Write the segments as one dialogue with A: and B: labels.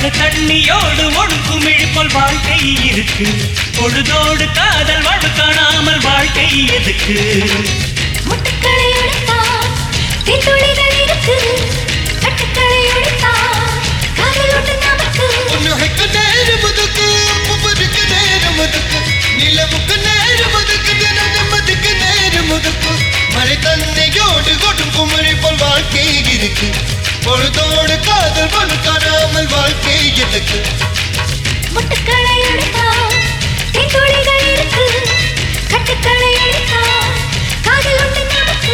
A: தண்ணியோடு ஒடுக்கும் இழுப்போல் வாழ்க்கை இருக்கு பொழுதோடு காதல் வாழ்வு காணாமல் வாழ்க்கை எதுக்கு
B: முட்டுக்களை உடைத்தால் தீத்துளிகள் இருக்கு கட்டுக்களை உடைத்தால் காதல் உண்டு நமக்கு
C: உனக்கு நேரம் ஒதுக்கு ஒவ்வொருக்கு நேரம் ஒதுக்கு நிலவுக்கு நேரம் ஒதுக்கு தினம் நிம்மதிக்கு நேரம் ஒதுக்கு மழை தந்தையோடு கொட்டும் குமரி போல் வாழ்க்கை இருக்கு பொழுதோடு காதல் பொழு காணாமல் வாழ்க்கை எதுக்கு
B: முட்டுக்களை உடைத்தால் தீத்துளிகள் இருக்கு கட்டுக்களை உடைத்தால் காதல் உண்டு நமக்கு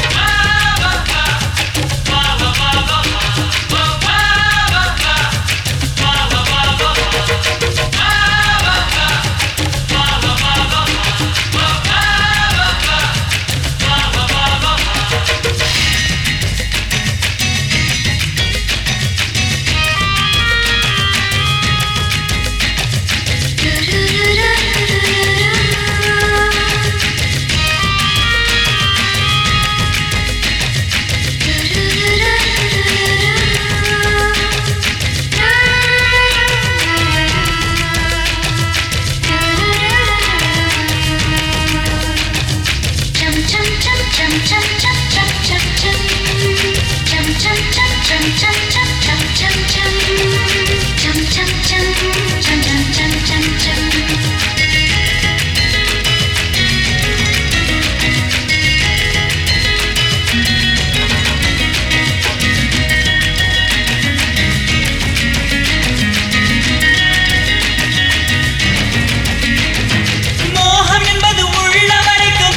A: மோகம் என்பது உள்ள வரைக்கும்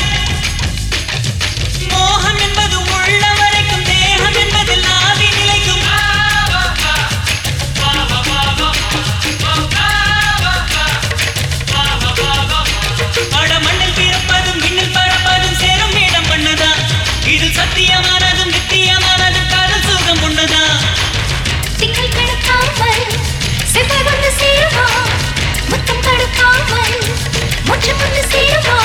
A: மோகம் என்பது உள்ள வரைக்கும் தேகம் என்பது நாவி நிலைக்கும் பட மண்ணில் பிறப்பதும் விண்ணில் பறப்பதும் சேரும் இடம் பண்ணுதான் இது சத்தியமானதும் நித்தியமானதும் காதல் சுகம் ஒண்ணுதான்
B: திங்கள் கடக்காமல் செவ்வாய் வந்து சேருவா முத்தம் தடுக்காமல் முற்றம் வந்து சேருவா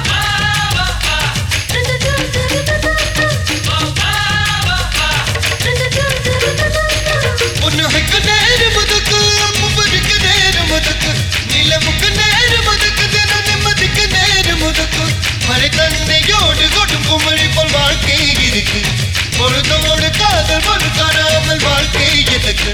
C: உனக்கு நேரம் ஒதுக்கு ஒவ்வொருக்கு நேரம் ஒதுக்கு நிலவுக்கு நேரம் ஒதுக்கு தினம் நிம்மதிக்கு நேரம் ஒதுக்கு மழை தந்தையோடு கொட்டும் குமரி போல் வாழ்க்கை இருக்கு பொழுதோடு காதல் பொழு காணாமல் வாழ்க்கை எதுக்கு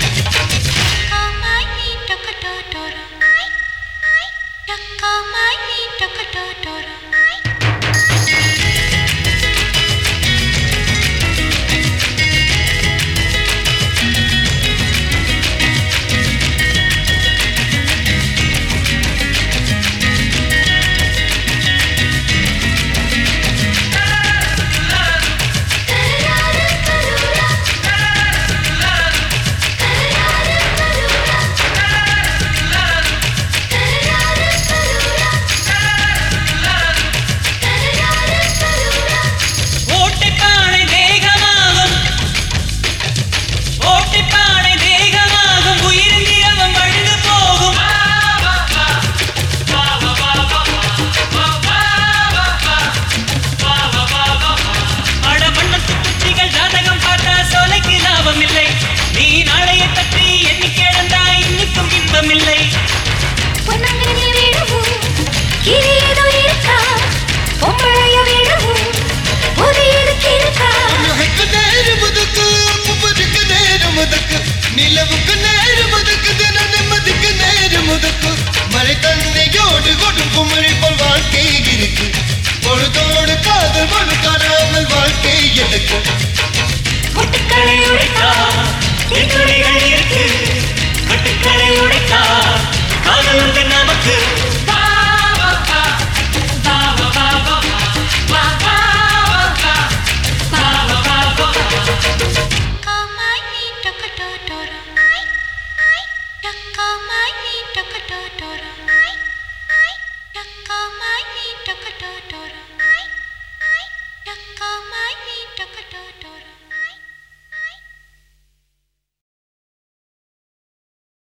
A: ஓட்டைப்பானை தேகமாகும் ஓட்டைப்பானை தேகமாகும் உயிரின் திரவம் வழுந்து போகும் அட வண்ணத்து குச்சிகள் ஜாதகம் பார்த்தா சோலைக்கு லாபம் இல்லை நீ நாளைய பற்றி எண்ணி கிடந்தாய் இன்னுக்கும் இன்பம் இல்லை
B: பொன்னங்கனி விடவும் கிரி ஏதோ இருக்கா பொம்பளைய விடவும் ஒரு இருக்கு இருக்கா
C: உனக்கு நேரம் ஒதுக்கு ஒவ்வொருக்கு நேரம் ஒதுக்கு நிலவுக்கு நேரம் ஒதுக்கு தினம் நிம்மதிக்கு நேரம் ஒதுக்கு மழை தந்தையோடு கொடும் குமரி போல் வாழ்க்கை